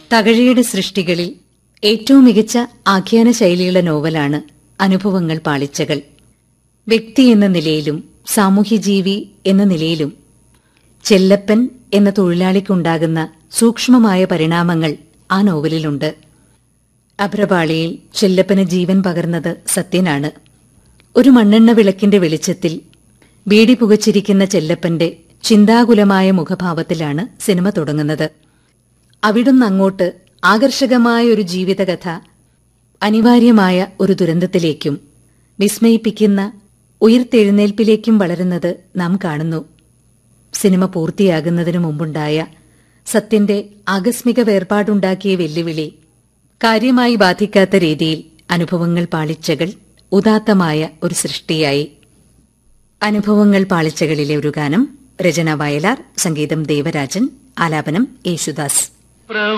തകഴിയുടെ സൃഷ്ടികളിൽ ഏറ്റവും മികച്ച ആഖ്യാന ശൈലിയുള്ള നോവലാണ് അനുഭവങ്ങൾ പാളിച്ചകൾ വ്യക്തി എന്ന നിലയിലും സാമൂഹ്യജീവി എന്ന നിലയിലും ചെല്ലപ്പൻ എന്ന തൊഴിലാളിക്കുണ്ടാകുന്ന സൂക്ഷ്മമായ പരിണാമങ്ങൾ ആ നോവലിലുണ്ട് അഭ്രപാളിയിൽ ചെല്ലപ്പന് ജീവൻ പകർന്നത് സത്യനാണ് ഒരു മണ്ണെണ്ണ വിളക്കിന്റെ വെളിച്ചത്തിൽ ബീഡി പുകച്ചിരിക്കുന്ന ചെല്ലപ്പന്റെ ചിന്താകുലമായ മുഖഭാവത്തിലാണ് സിനിമ തുടങ്ങുന്നത് അവിടുന്ന് അങ്ങോട്ട് ആകർഷകമായ ഒരു ജീവിതകഥ അനിവാര്യമായ ഒരു ദുരന്തത്തിലേക്കും വിസ്മയിപ്പിക്കുന്ന ഉയർത്തെഴുന്നേൽപ്പിലേക്കും വളരുന്നത് നാം കാണുന്നു സിനിമ പൂർത്തിയാകുന്നതിനു മുമ്പുണ്ടായ സത്യന്റെ ആകസ്മിക വേർപാടുണ്ടാക്കിയ വെല്ലുവിളി കാര്യമായി ബാധിക്കാത്ത രീതിയിൽ അനുഭവങ്ങൾ പാളിച്ചകൾ ഉദാത്തമായ ഒരു സൃഷ്ടിയായി അനുഭവങ്ങൾ പാളിച്ചകളിലെ ഒരു ഗാനം രചന വയലാർ സംഗീതം ദേവരാജൻ ആലാപനം യേശുദാസ്